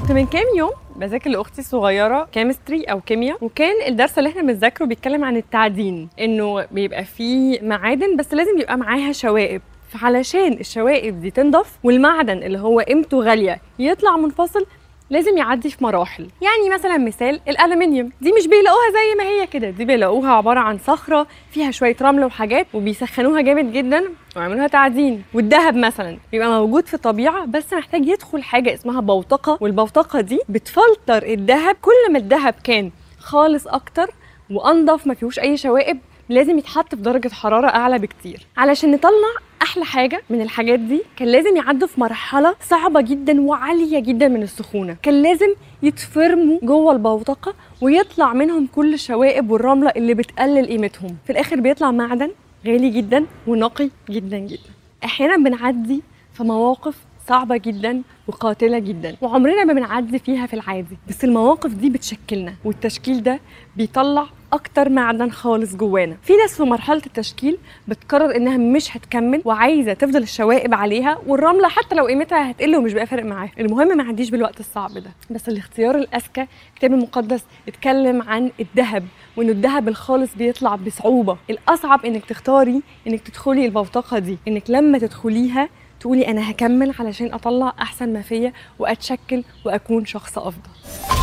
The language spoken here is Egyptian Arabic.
كنت من كام يوم بذاكر لاختي الصغيره كيمستري او كيمياء وكان الدرس اللي احنا بنذاكره بيتكلم عن التعدين انه بيبقى فيه معادن بس لازم يبقى معاها شوائب فعلشان الشوائب دي تنضف والمعدن اللي هو قيمته غاليه يطلع منفصل لازم يعدي في مراحل يعني مثلا مثال الالومنيوم دي مش بيلاقوها زي ما هي كده دي بيلاقوها عباره عن صخره فيها شويه رمل وحاجات وبيسخنوها جامد جدا ويعملوها تعدين والذهب مثلا بيبقى موجود في الطبيعه بس محتاج يدخل حاجه اسمها بوتقه والبوتقه دي بتفلتر الذهب كل ما الذهب كان خالص اكتر وانضف ما فيهوش اي شوائب لازم يتحط في درجه حراره اعلى بكتير علشان نطلع احلى حاجه من الحاجات دي كان لازم يعدوا في مرحله صعبه جدا وعاليه جدا من السخونه كان لازم يتفرموا جوه البوتقه ويطلع منهم كل الشوائب والرمله اللي بتقلل قيمتهم في الاخر بيطلع معدن غالي جدا ونقي جدا جدا احيانا بنعدي في مواقف صعبة جدا وقاتلة جدا وعمرنا ما بنعدي فيها في العادي بس المواقف دي بتشكلنا والتشكيل ده بيطلع اكتر معدن خالص جوانا في ناس في مرحله التشكيل بتقرر انها مش هتكمل وعايزه تفضل الشوائب عليها والرمله حتى لو قيمتها هتقل ومش بقى فارق معاها المهم ما عديش بالوقت الصعب ده بس الاختيار الاذكى الكتاب المقدس اتكلم عن الذهب وان الذهب الخالص بيطلع بصعوبه الاصعب انك تختاري انك تدخلي البوتقه دي انك لما تدخليها تقولي انا هكمل علشان اطلع احسن ما فيا واتشكل واكون شخص افضل